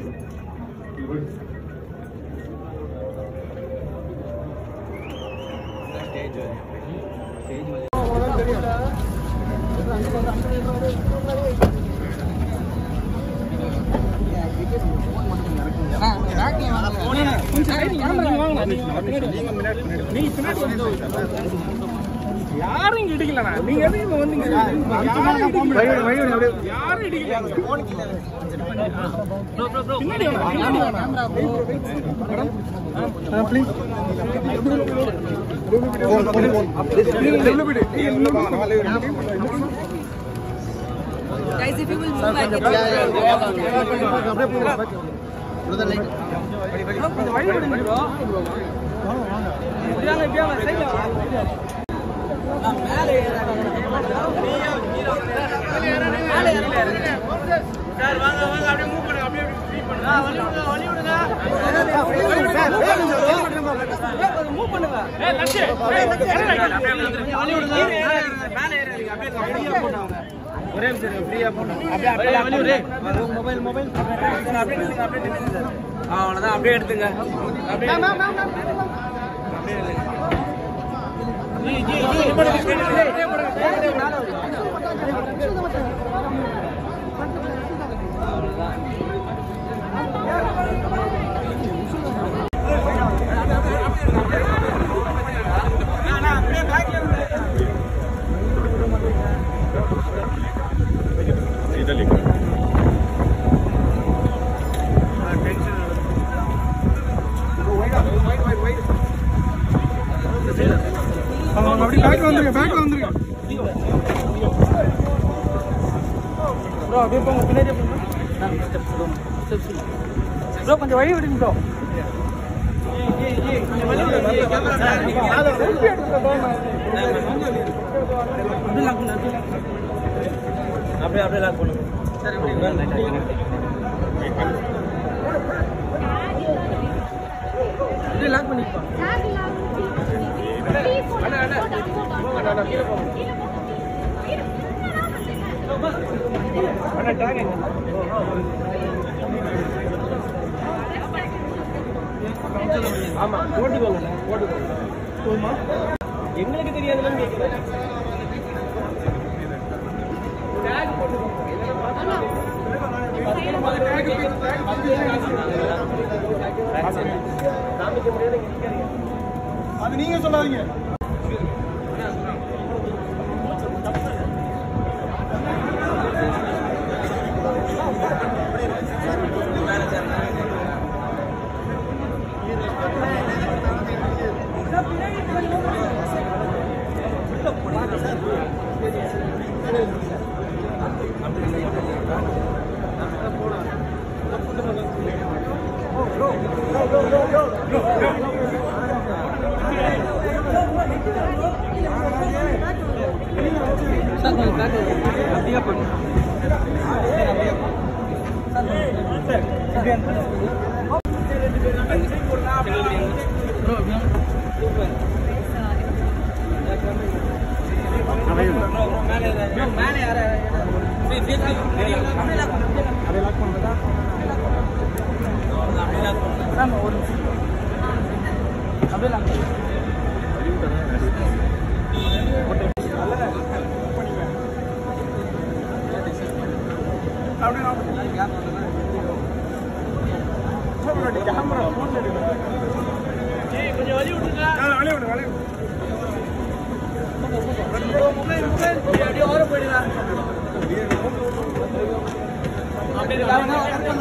யாரும் இங்க இடிக்கலண்ணா நீங்க எதுக்கு இங்க வந்தீங்க யாரும் இடிக்கல. யாரும் இடிக்கல பின்னாடி வாங்க, பின்னாடி வாங்க. Guys, if you will move, I can கொஞ்சம் வழி விடுங்க bro. இப்படி வாங்க, இப்படி வாங்க, side ல வாங்க. ஏய், லட்சு, ஏய், ஒரே நிமிஷம் ஃப்ரீயா போட்டோம் அப்படியே அப்படியே வழி விடு மொபைல் மொபைல் அப்படியே நில்லுங்க, அப்படியே நில்லுங்க சார் அவ்வளவுதான் அப்படியே எடுத்துங்க அப்படியே அப்படியே நில்லுங்க. ஜி, ஜி, ஜி, இப்படி போடுங்க. அப்படி பேக்ல வந்துருங்க பேக்ல வந்துருங்க ப்ரோ அப்படியே போங்க பின்னாடியே போங்க ப்ரோ கொஞ்சம் வழி விடுங்க ப்ரோ அப்படியே அப்படியே லாக் பண்ணுங்க அப்படியே லாக் பண்ணிப்பா ஆமா போட்டுக்கோங்க போட்டுக்கோங்க போதுமா எங்களுக்கு தெரியாதுன்னு கேட்குறேன் காமிக்க முடியாது அது நீங்க சொல்லாதீங்க அப்படியே பண்ணு கொஞ்சம் வழி விட்டுங்க வழி விடு வழி மொபைல் மொபைல் அப்படியே ஓர போயிடுங்க அப்படியே